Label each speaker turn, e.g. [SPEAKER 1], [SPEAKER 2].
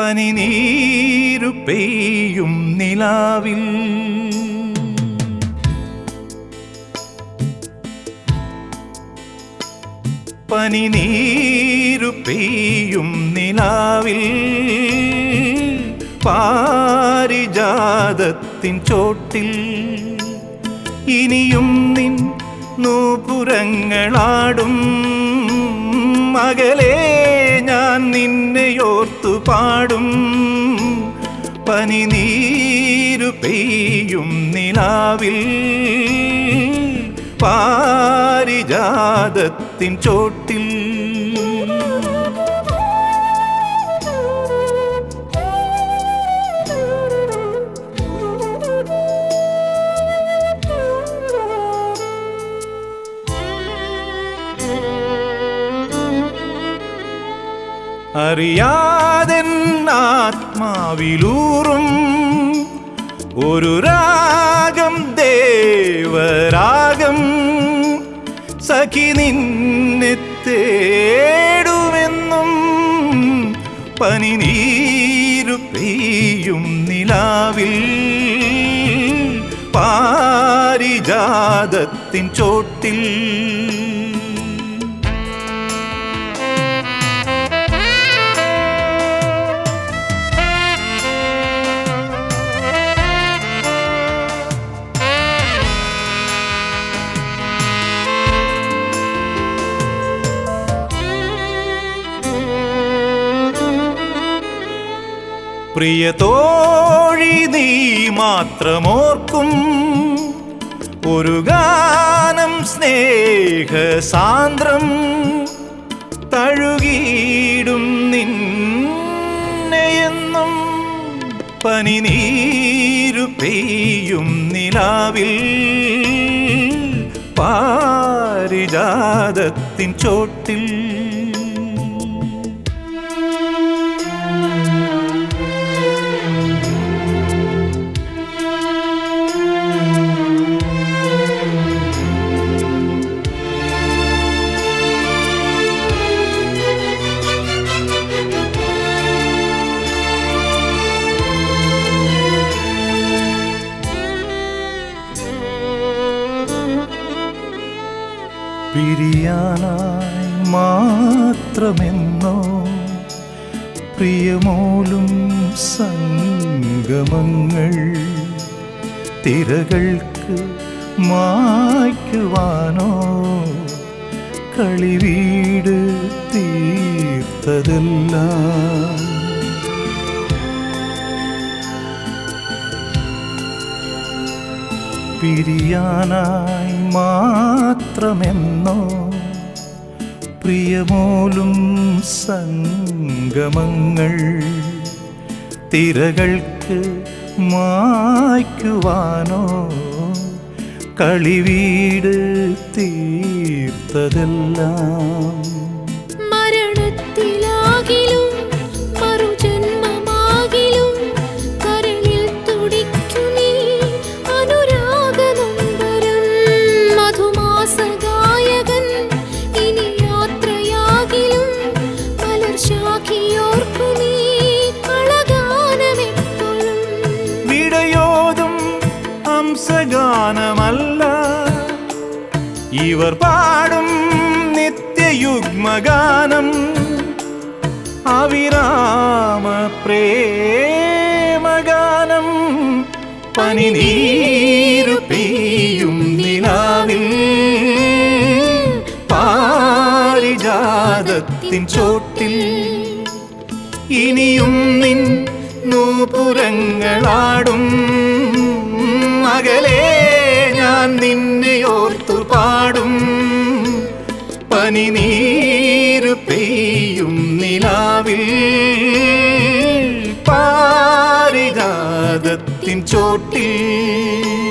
[SPEAKER 1] പനിനീരു പെയ്യും നിലാവിൽ പനിനീരു പെയ്യും നിലാവിൽ പാരിജാതത്തിൻ ചോട്ടിൽ ഇനിയും നിൻ നൂപുരങ്ങളാടും മകളെ ഞാൻ നിന്നെയോർത്തു പാടും പനിനീരു പെയ്യും നിലാവിൽ പാരിജാതത്തിൻ ചോട്ടിൽ അറിയാതെൻ ആത്മാവിലൂറും ഒരു രാഗം ദേവരാഗം സഖി നിന്നെ തേടുമെന്നും പനിനീരു പെയ്യും നിലാവിൽ പാരിജാതത്തിൻ ചോട്ടിൽ പ്രിയ തോഴി നീ മാത്രമോർക്കും ഒരു ഗാനം സ്നേഹസാന്ദ്രം തഴുകിയിടും നിന്നെയെന്നും പനിനീരു പെയ്യും നിലാവിൽ പാരിജാതത്തിൻ ചോട്ടിൽ പിരിയാനായി മാത്രമെന്നോ പ്രിയമോലും സംഗമങ്ങൾ തിരകൾക്ക് മായ്ക്കുവാനോ കളിവീട് തീർത്തതെല്ലാം പിരിയാനായി മാത്രമെന്നോ പ്രിയമോലും സംഗമങ്ങൾ തിരകൾക്ക് മായ്ക്കുവാനോ കളിവീട് തീർത്തതെല്ലാം
[SPEAKER 2] മരണത്തിലാകിലും മറുജന്മമാകിലും കരളിൽ തുടിക്കുമീ അനുരാഗനൊമ്പരം മധുമാസഗായകൻ ഇനി യാത്രയാകിലും മലർശാഖിയോർക്കുമീ കളഗാനമെപ്പോഴും
[SPEAKER 1] വിടയോതും ഹംസഗാനമല്ല ഇവർ പാടും നിത്യയുഗ്മഗാനം അവിരാമ പ്രേമഗാനം പനിനീരു പെയ്യും നിലാവിൽ പാരിജാതത്തിൻ ചോട്ടിൽ ഇനിയും നിൻ നൂപുരങ്ങളാടും മകളെ ഞാൻ നിന്നെ ഓർത്തു പാടും പനിനീരു പെയ്യും നിലാവിൽ പാരിജാതത്തിൻ ചോട്ടിൽ